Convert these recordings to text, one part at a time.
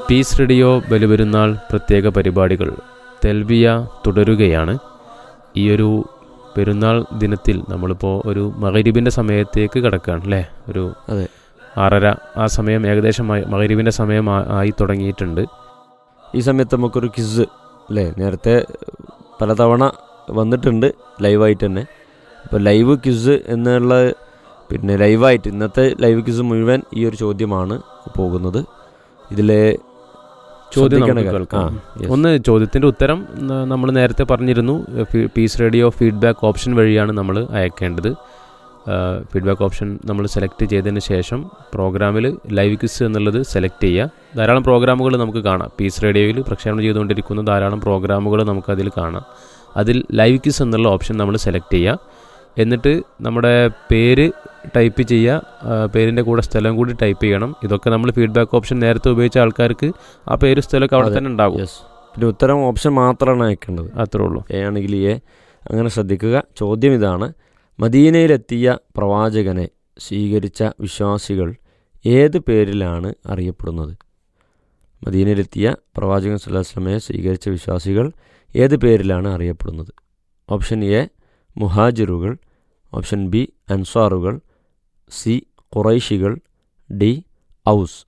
Piece radio Baliperunnal പ്രത്യേക പരിപാടികൾ തെൽബിയ തുടരുകയാണ് ഈ ഒരു പെരുന്നാൾ ദിനത്തിൽ നമ്മളിപ്പോൾ ഒരു മകരീബിൻ്റെ സമയത്തേക്ക് കിടക്കുകയാണ് അല്ലേ ഒരു അതെ. ആറര ആ സമയം ഏകദേശം മകരീബിൻ്റെ സമയം ആ- ആയി തുടങ്ങിയിട്ടുണ്ട് ഈ സമയത്ത് നമുക്കൊരു ക്വിസ് അല്ലേ നേരത്തെ പലതവണ വന്നിട്ടുണ്ട് ലൈവായിട്ട് തന്നെ അപ്പോൾ ലൈവ് ക്വിസ് എന്നുള്ള പിന്നെ ലൈവായിട്ട് ഇന്നത്തെ ലൈവ് ക്വിസ് മുഴുവൻ ഈ ഒരു ചോദ്യമാണ് പോകുന്നത് ഇതിലെ ചോദ്യം ശ്രദ്ധിക്കേണ്ട നമുക്ക് കാര്യം- കേൾക്കാം. ആ, yes. ഒന്ന് ചോദ്യത്തിൻ്റെ ഉത്തരം നമ്മൾ നേരത്തെ പറഞ്ഞിരുന്നു ഫീ- പീസ് റേഡിയോ ഫീഡ്ബാക്ക് ഓപ്ഷൻ വഴിയാണ് നമ്മൾ അയക്കേണ്ടത് ഫീഡ്ബാക്ക് ഓപ്ഷൻ നമ്മൾ സെലക്ട് ചെയ്തതിന് ശേഷം പ്രോഗ്രാമിൽ ലൈവ് ക്വിസ് എന്നുള്ളത് സെലക്ട് ചെയ്യുക ധാരാളം പ്രോഗ്രാമുകൾ നമുക്ക് കാണാം പീസ് റേഡിയോയിൽ പ്രക്ഷേപണം ചെയ്തുകൊണ്ടിരിക്കുന്ന ധാരാളം പ്രോഗ്രാമുകൾ നമുക്കതിൽ കാണാം അതിൽ ലൈവ് ക്വിസ് എന്നുള്ള ഓപ്ഷൻ നമ്മൾ സെലക്ട് ചെയ്യുക എന്നിട്ട് നമ്മുടെ പേര് ടൈപ്പ് ചെയ്യുക ആ, പേരിൻ്റെ കൂടെ സ്ഥലം കൂടി ടൈപ്പ് ചെയ്യണം ഇതൊക്കെ നമ്മൾ ഫീഡ്ബാക്ക് ഓപ്ഷൻ നേരത്തെ ഉപയോഗിച്ച ആൾക്കാർക്ക് ആ പേര് സ്ഥലമൊക്കെ അവിടെ അതെ. തന്നെ ഉണ്ടാകും യെസ് പിന്നെ ഉത്തരം ഓപ്ഷൻ മാത്രമാണ് അയക്കേണ്ടത് അത്രേ ഉള്ളൂ എ ആണെങ്കിൽ എ അങ്ങനെ ശ്രദ്ധിക്കുക ചോദ്യം ഇതാണ് മദീനയിലെത്തിയ പ്രവാചകനെ സ്വീകരിച്ച വിശ്വാസികൾ ഏത് പേരിലാണ് അറിയപ്പെടുന്നത് മദീനയിലെത്തിയ പ്രവാചകൻ സുല്ലാസ്ലമയെ സ്വീകരിച്ച വിശ്വാസികൾ ഏത് പേരിലാണ് അറിയപ്പെടുന്നത് ഓപ്ഷൻ എ മുഹാജിറുകൾ ഓപ്ഷൻ ബി അൻസാറുകൾ സി ഖുറൈശികൾ ഡി ഔസ്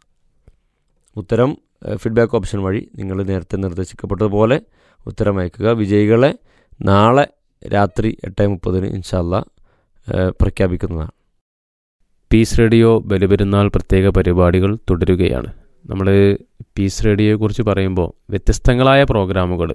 ഉത്തരം ഫീഡ്ബാക്ക് ഓപ്ഷൻ വഴി നിങ്ങൾ നേരത്തെ നിർദ്ദേശിക്കപ്പെട്ടതുപോലെ ഉത്തരം അയക്കുക വിജയികളെ നാളെ രാത്രി എട്ട് മുപ്പതിന് ഇൻഷാല്ല പ്രഖ്യാപിക്കുന്നതാണ് പീസ് റേഡിയോ ബലിപെരുന്നാൾ പ്രത്യേക പരിപാടികൾ തുടരുകയാണ് നമ്മൾ പീസ് റേഡിയോയെക്കുറിച്ച് പറയുമ്പോൾ വ്യത്യസ്തങ്ങളായ പ്രോഗ്രാമുകൾ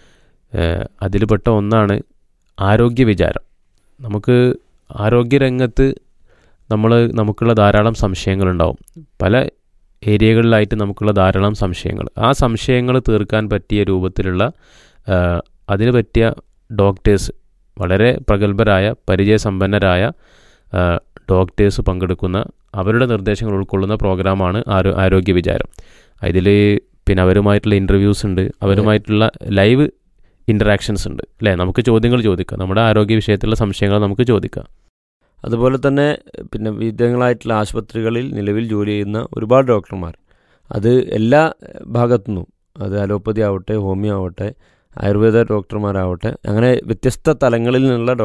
അതിൽപ്പെട്ട ഒന്നാണ് ആരോഗ്യ വിചാരം നമുക്ക് ആരോഗ്യരംഗത്ത് നമ്മൾ നമുക്കുള്ള ധാരാളം സംശയങ്ങളുണ്ടാവും പല ഏരിയകളിലായിട്ട് നമുക്കുള്ള ധാരാളം സംശയങ്ങൾ ആ സംശയങ്ങൾ തീർക്കാൻ പറ്റിയ രൂപത്തിലുള്ള ആ, അതിന് പറ്റിയ ഡോക്ടേഴ്സ് വളരെ പ്രഗത്ഭരായ പരിചയസമ്പന്നരായ ആ, ഡോക്ടേഴ്സ് പങ്കെടുക്കുന്ന അവരുടെ നിർദ്ദേശങ്ങൾ ഉൾക്കൊള്ളുന്ന പ്രോഗ്രാമാണ് ആരോ ആരോഗ്യ വിചാരം അതിൽ പിന്നെ അവരുമായിട്ടുള്ള ഇൻ്റർവ്യൂസ് ഉണ്ട് അവരുമായിട്ടുള്ള ലൈവ് ഇൻ്ററാക്ഷൻസ് ഉണ്ട് അല്ലേ നമുക്ക് ചോദ്യങ്ങൾ ചോദിക്കാം നമ്മുടെ ആരോഗ്യ വിഷയത്തിലുള്ള സംശയങ്ങൾ നമുക്ക് ചോദിക്കാം അതുപോലെ തന്നെ പിന്നെ വിവിധങ്ങളായിട്ടുള്ള ആശുപത്രികളിൽ നിലവിൽ ജോലി ചെയ്യുന്ന ഒരുപാട് ഡോക്ടർമാർ അത് എല്ലാ ഭാഗത്തുനിന്നും അത് അലോപ്പതി ആവട്ടെ ഹോമിയോ ആവട്ടെ ആയുർവേദ ഡോക്ടർമാരാവട്ടെ അങ്ങനെ വ്യത്യസ്ത തലങ്ങളിൽ നിന്നുള്ള